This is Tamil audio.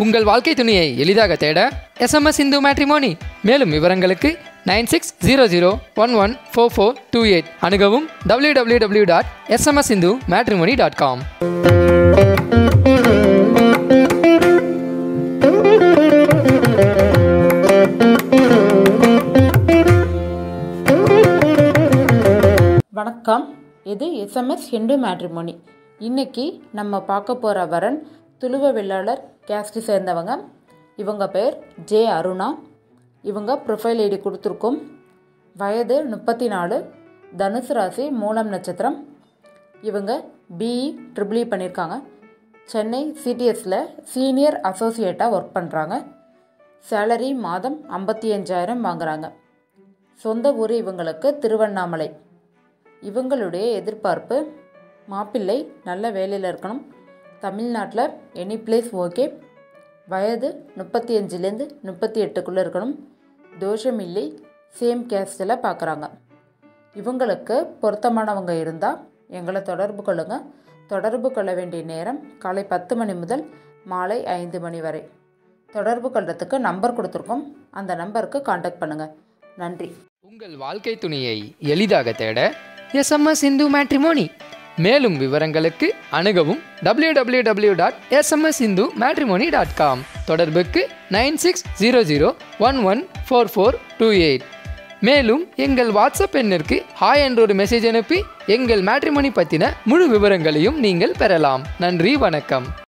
உங்கள் வாழ்க்கை துணையை எளிதாக தேட எஸ்எம்எஸ் இந்து மேட்ரிமோனி மேலும் விவரங்களுக்கு nine six zero zero one one four four two eight அணுகவும் W W W dot SMS Hindu matrimony dot com வணக்கம் இது எஸ்எம்எஸ் ஹிந்து மேட்ரிமோனி இன்னைக்கு நம்ம பார்க்க போகிற வரன் துளுவ வெள்ளாளர் கேஸ்ட் சேர்ந்தவங்க இவங்க பேர் ஜே அருணா இவங்க ப்ரொஃபைல் ஐடி கொடுத்துருக்கோம் வயது முப்பத்தி நாலு தனுசு ராசி மூலம் நட்சத்திரம் இவங்க பிஇ ட்ரிபிள்இ பண்ணியிருக்காங்க சென்னை சிடிஎஸில் சீனியர் அசோசியேட்டாக ஒர்க் பண்ணுறாங்க சேலரி மாதம் ஐம்பத்தி அஞ்சாயிரம் வாங்குறாங்க சொந்த ஊர் இவங்களுக்கு திருவண்ணாமலை இவங்களுடைய எதிர்பார்ப்பு மாப்பிள்ளை நல்ல வேலையில் இருக்கணும் தமிழ்நாட்டில் எனி பிளேஸ் ஓகே வயது முப்பத்தி அஞ்சுலேருந்து முப்பத்தி எட்டுக்குள்ளே இருக்கணும் தோஷம் இல்லை சேம் கேஸ்டில் பார்க்குறாங்க இவங்களுக்கு பொருத்தமானவங்க இருந்தால் எங்களை தொடர்பு கொள்ளுங்க தொடர்பு கொள்ள வேண்டிய நேரம் காலை பத்து மணி முதல் மாலை ஐந்து மணி வரை தொடர்பு கொள்றதுக்கு நம்பர் கொடுத்துருக்கோம் அந்த நம்பருக்கு காண்டாக்ட் பண்ணுங்கள் நன்றி உங்கள் வாழ்க்கை துணையை எளிதாக தேட எஸ்எம்எஸ் இந்து மேட்ரிமோனி மேலும் விவரங்களுக்கு அணுகவும் W W W dot SMS Hindu matrimony dot com தொடர்புக்கு nine six zero zero one one four four two eight மேலும் எங்கள் வாட்ஸ்அப் எண்ணிற்கு ஹாய் என்ற ஒரு மெசேஜ் அனுப்பி எங்கள் மேட்ரிமோனி பற்றின முழு விவரங்களையும் நீங்கள் பெறலாம் நன்றி வணக்கம்